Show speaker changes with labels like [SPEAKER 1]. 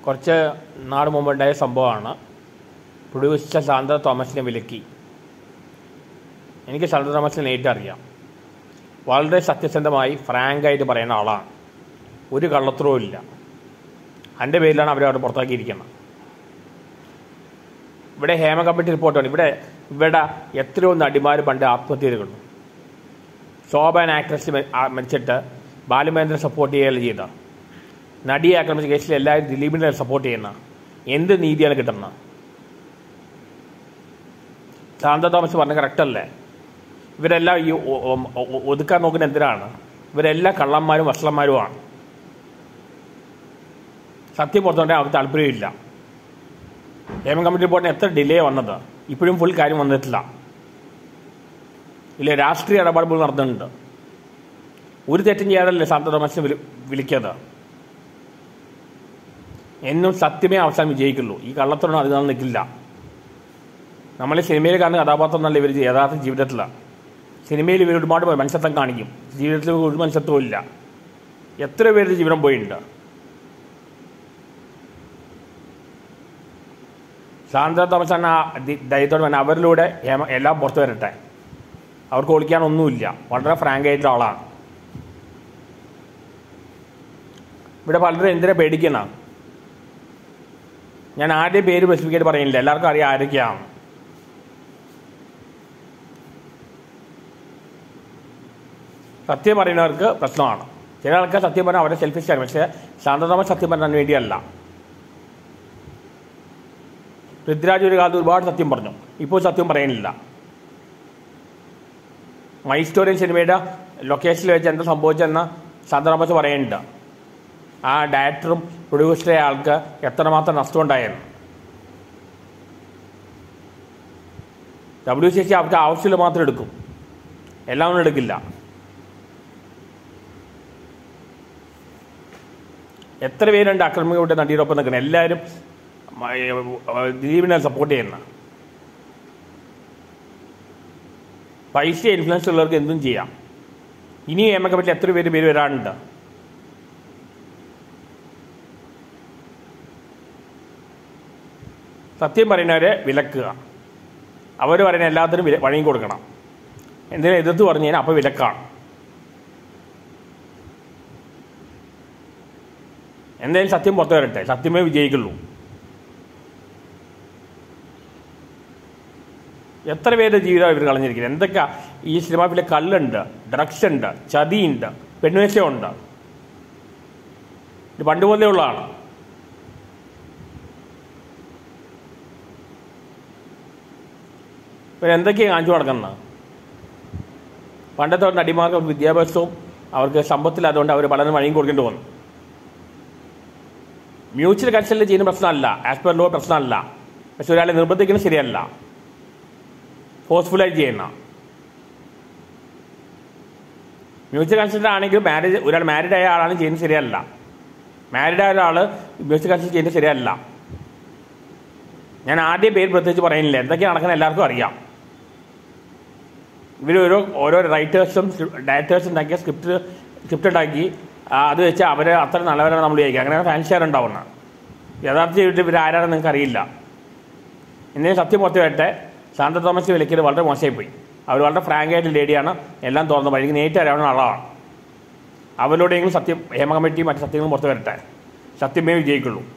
[SPEAKER 1] കുറച്ച് നാട് മുമ്പുണ്ടായ സംഭവമാണ് പ്രൊഡ്യൂസർ സാന്ദ്ര തോമസിനെ വിലക്കി എനിക്ക് സാന്ദ്ര തോമസിനെ നേരിട്ട് അറിയാം വളരെ സത്യസന്ധമായി ഫ്രാങ്കായിട്ട് പറയുന്ന ആളാണ് ഒരു കള്ളത്തരവും ഇല്ല അതിൻ്റെ പേരിലാണ് അവരെ അവിടെ പുറത്താക്കിയിരിക്കുന്നത് ഇവിടെ ഹേമ കമ്മിറ്റി റിപ്പോർട്ടാണ് ഇവിടെ ഇവിടെ എത്രയോ നടിമാർ പണ്ട് ആത്മഹത്യ ചെയ്തിട്ടുണ്ട് ശോഭ ആൻഡ് ആക്ട്രസ് മരിച്ചിട്ട് ബാലുമേന്ദ്രൻ സപ്പോർട്ട് ചെയ്യുകയല്ല ചെയ്ത നടിയെ ആക്രമിച്ച കേസിൽ എല്ലാവരും ദിലീപിനെ സപ്പോർട്ട് ചെയ്യുന്ന എന്ത് നീതിയാണ് കിട്ടുന്നത് ശാന്ത തോമസ് പറഞ്ഞ കറക്റ്റല്ലേ ഇവരെല്ലാം ഈ ഒ- ഒ- ഒ- ഒതുക്കാൻ നോക്കുന്ന എന്തിനാണ് ഇവരെല്ലാം കള്ളന്മാരും വഷളന്മാരുമാണ് സത്യം പുറത്തോണ്ടേ അവർക്ക് താല്പര്യമില്ല ഹേമ കമ്മിറ്റി റിപ്പോർട്ടിന് എത്ര ഡിലേ വന്നത് ഇപ്പോഴും ഫുൾ കാര്യം വന്നിട്ടില്ല ഇല്ല രാഷ്ട്രീയ ഇടപാട് പോലും നടന്നിട്ടുണ്ട് ഒരു തെറ്റും ചെയ്യാതല്ലേ ശാന്ത തോമസിനെ വിളി വിളിക്കത് എന്നും സത്യമേ അവസാനം വിജയിക്കുള്ളൂ ഈ കള്ളത്തിനൊന്നും അതിനാൾ നിൽക്കില്ല നമ്മളെ സിനിമയിൽ കാണുന്ന കഥാപാത്രം എന്നല്ല ഇവർ യഥാർത്ഥ ജീവിതത്തിലാണ് സിനിമയിൽ ഇവർ ഒരുപാട് മനുഷ്യത്വം കാണിക്കും ജീവിതത്തിൽ ഒരു മനുഷ്യത്വവും ഇല്ല എത്ര പേര് ജീവിതം പോയിട്ടുണ്ട് സാന്ദ്ര തോമസ് എന്ന ധൈര്യത്തോടെ തന്നെ അവരിലൂടെ ഹേമ- എല്ലാം പുറത്തു വരട്ടെ അവർക്ക് ഒളിക്കാനൊന്നുമില്ല വളരെ ഫ്രാങ്ക് ആയിട്ടുള്ള ആളാണ് ഇവിടെ പലരും എന്തിനാ പേടിക്കണം ഞാൻ ആരുടെയും പേര് സ്പെസിഫിക്കായിട്ട് പറയുന്നില്ല എല്ലാവർക്കും അറിയാം ആരൊക്കെയാണ് സത്യം പറയുന്നവർക്ക് പ്രശ്നമാണ് ചില ആൾക്കാർ സത്യം പറഞ്ഞാൽ അവരെ സെൽഫിഷാണ് പക്ഷേ ശാന്തതമ സത്യം പറയാൻ വേണ്ടിയല്ല പൃഥ്വിരാജ് ഒരു കാലത്ത് ഒരുപാട് സത്യം പറഞ്ഞു ഇപ്പോൾ സത്യം പറയുന്നില്ല മൈ സ്റ്റോറിയൻ സിനിമയുടെ ലൊക്കേഷനിൽ വെച്ച് എന്താ സംഭവിച്ചെന്ന് ശാന്തരാമസ് പറയുന്നുണ്ട് ആ ഡയറക്ടറും പ്രൊഡ്യൂസറെ ആൾക്ക് എത്രമാത്രം നഷ്ടമുണ്ടായെന്ന് ഡബ്ല്യു സി സി അവർക്ക് ആവശ്യമുള്ള മാത്രം എടുക്കും എല്ലാം ഒന്നും എടുക്കില്ല എത്ര പേരുണ്ട് അക്രമികളുടെ നടിയോടൊപ്പം നിൽക്കുന്നത് എല്ലാവരും മ- ഏ, ദിലീപിനെ സപ്പോർട്ട് ചെയ്യുന്ന പൈസ ഇൻഫ്ലുവൻസ് ഉള്ളവർക്ക് എന്തും ചെയ്യാം ഇനി നമുക്ക് പറ്റിയ എത്ര പേര് പേര് വരാനുണ്ട് സത്യം പറയുന്നവരെ വിലക്കുക അവർ പറയുന്ന എല്ലാത്തിനും വില വഴങ്ങി കൊടുക്കണം എന്തിനാ എതിർത്ത് പറഞ്ഞു കഴിഞ്ഞാൽ അപ്പോൾ വിലക്കാണ് എന്തായാലും സത്യം പുറത്തു വരട്ടെ സത്യമേ വിജയിക്കുള്ളൂ എത്ര പേരുടെ ജീവിതം ഇവർ കളഞ്ഞിരിക്കുന്നത് എന്തൊക്കെ ഈ സിനിമാപ്പിലെ കല്ലുണ്ട് ഡ്രഗ്സ് ഉണ്ട് ചതിയുണ്ട് പെണ്ണുവേശമുണ്ട് ഇത് പണ്ട് പോലെ ഉള്ളതാണ് ഇവർ എന്തൊക്കെയാണ് കാണിച്ചു നടക്കുന്നത് പണ്ടത്തെ നടിമാർക്ക് വിദ്യാഭ്യാസവും അവർക്ക് സമ്പത്തില്ലാത്തതുകൊണ്ട് അവർ പലതും വഴിയും കൊടുക്കേണ്ടി വന്നു മ്യൂച്വൽ കൺസൾട്ട് ചെയ്യുന്ന പ്രശ്നമല്ല ആസ് പെർ ലോ പ്രശ്നമല്ല പക്ഷെ ഒരാളെ നിർബന്ധിക്കുന്നത് ശരിയല്ല ഫോഴ്സ്ഫുള്ളായി ചെയ്യുന്ന മ്യൂച്വൽ കൺസൾട്ട് ആണെങ്കിൽ മാരേജ് ഒരാൾ മാരീഡ് ആയ ആളാണ് ചെയ്യുന്നത് ശരിയല്ല മാരീഡ് ആയ ഒരാൾ മ്യൂച്വൽ കൺസൾട്ട് ചെയ്യുന്നത് ശരിയല്ല ഞാൻ ആദ്യം പേര് പ്രത്യേകിച്ച് പറയുന്നില്ല എന്തൊക്കെയാണ് നടക്കുന്നത് എല്ലാവർക്കും അറിയാം ഇവർ ഓരോ ഓരോ റൈറ്റേഴ്സും ഡയറക്ടേഴ്സും ഉണ്ടാക്കിയ സ്ക്രിപ്റ്റ് സ്ക്രിപ്റ്റ് ഉണ്ടാക്കി ആ, അത് വെച്ച് അവരെ അത്ര നല്ലവരാണ് നമ്മൾ വിചാരിക്കുക അങ്ങനെ ഫാൻസ് ഷെയർ ഉണ്ടാവുന്ന യഥാർത്ഥ ജീവിതത്തിൽ ഇവർ ആരാണെന്ന് നിങ്ങൾക്ക് അറിയില്ല എന്തെങ്കിലും സത്യം പുറത്ത് വരട്ടെ ശാന്ത തോമസ് വിലക്കിയത് വളരെ മോശമായി പോയി അവർ വളരെ ഫ്രാങ്ക് ആയിട്ട് ലേഡിയാണ് എല്ലാം തുറന്നു വഴി നേരിട്ട് അറിയാവുന്ന ആളാണ് അവരോടെങ്കിലും സത്യം ഹേമ കമ്മിറ്റി മറ്റു സത്യങ്ങളും പുറത്ത് വരട്ടെ സത്യമേ വിജയിക്കുള്ളൂ